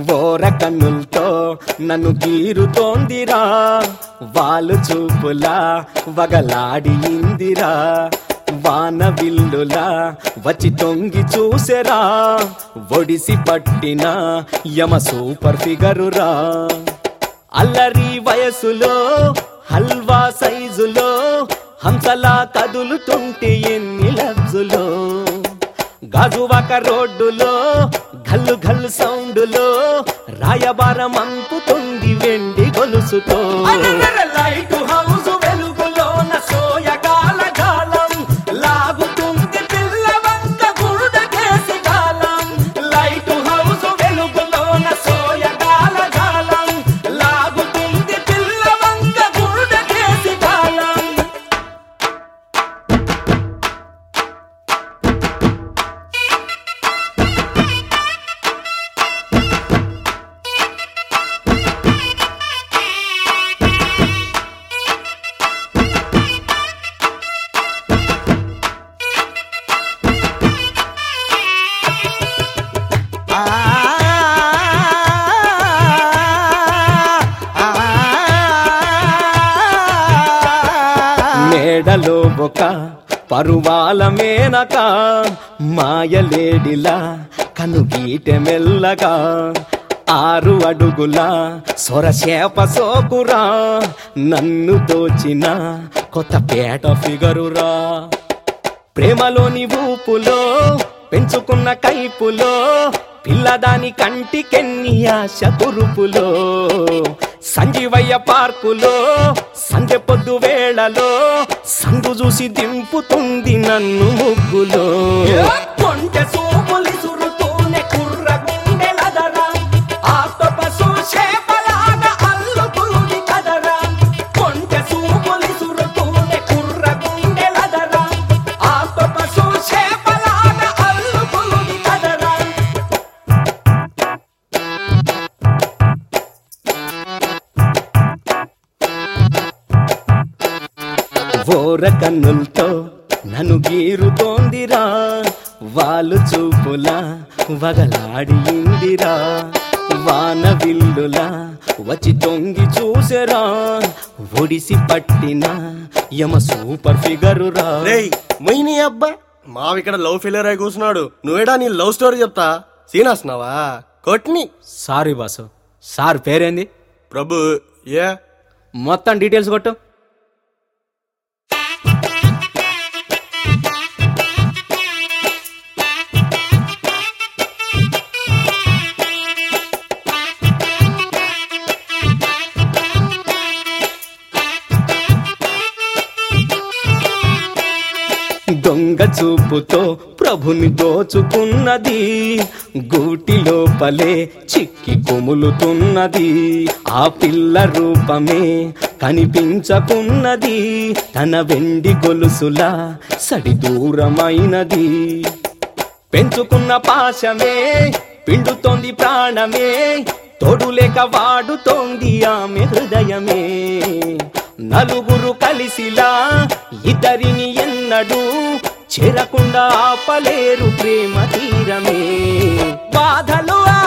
బోర కన్నులతో నన్ను గీరుతోందిరా వాళ్ళు చూపులా వగలాడి ఇందిరా వాన విల్లులా వచ్చి తొంగి చూసెరా ఒడిసి పట్టిన యమ సూపర్ ఫిగరురా అల్లరి వయసులో హల్వా సైజులో హంసలా కదులుతుంటే ఎన్ని లబ్జులో గాజువాక రోడ్డులో గల్లు గల్లు సౌండులో రాయబారం అంపుతుంది వెండి గొలుసుతో లైట్ హౌస్ వెలుగులోన సోయగాల గాలం లాగుతుంది పిల్లవంక గురుడ కేసి గాలం లైట్ హౌస్ వెలుగులోన సోయగాల గాలం లాగుతుంది పిల్లవంక గురుడ కేసి గాలం మేడలో ఒక పరువాల మేనక మాయలేడిలా కనుగీట మెల్లగా ఆరు అడుగుల సొరచేప సోకురా నన్ను దోచిన కొత్త పేట ఫిగరురా ప్రేమలోని ఊపులో పెంచుకున్న కైపులో పిల్లదాని కంటికెన్ని ఆశ కురుపులో సంజీవయ్య పార్కులో సంధ్య పొద్దు వేళలో సంగు చూసి దింపుతుంది నన్ను ముగ్గులో కొంటె సోపులి సురుతూనే కుర్ర గుండెలదరా ఆక్టోపసు చేపలాగా అల్లుతుంది కదరా కొంటె సూపులి సురుతూనే కుర్ర గుండెలదరా ఆక్టోపసు చేపలాగా అల్లుతుంది కదరా ఓర కన్నులతో నన్ను గీరుతోందిరా వాళ్ళు చూపులా వగలాడి ఇందిరా వాన విల్లులా వచ్చి తొంగి చూసెరా ఒడిసి పట్టిన యమ సూపర్ ఫిగరురా రేయ్ మొయిని అబ్బా మావి ఇక్కడ లవ్ ఫెయిలియర్ అయి కూర్చున్నాడు నువ్వేడా నీ లవ్ స్టోరీ చెప్తా సీనాస్తున్నావా కొట్ని సారీ బాసు సార్ పేరేంది ప్రభు ఏ మొత్తం డీటెయిల్స్ కొట్టు దొంగ చూపుతో ప్రభుని దోచుకున్నది గూటి లోపలే చిక్కి కొములుతున్నది ఆ పిల్ల రూపమే కనిపించకున్నది తన వెండి గొలుసులా సడి దూరమైనది పెంచుకున్న పాశమే పిండుతోంది ప్రాణమే తోడు లేక వాడుతోంది ఆమె హృదయమే నలుగురు కలిసిలా ఇద్దరిని ఎన్నడూ చేరకుండా ఆపలేరు ప్రేమ తీరమే బాధలు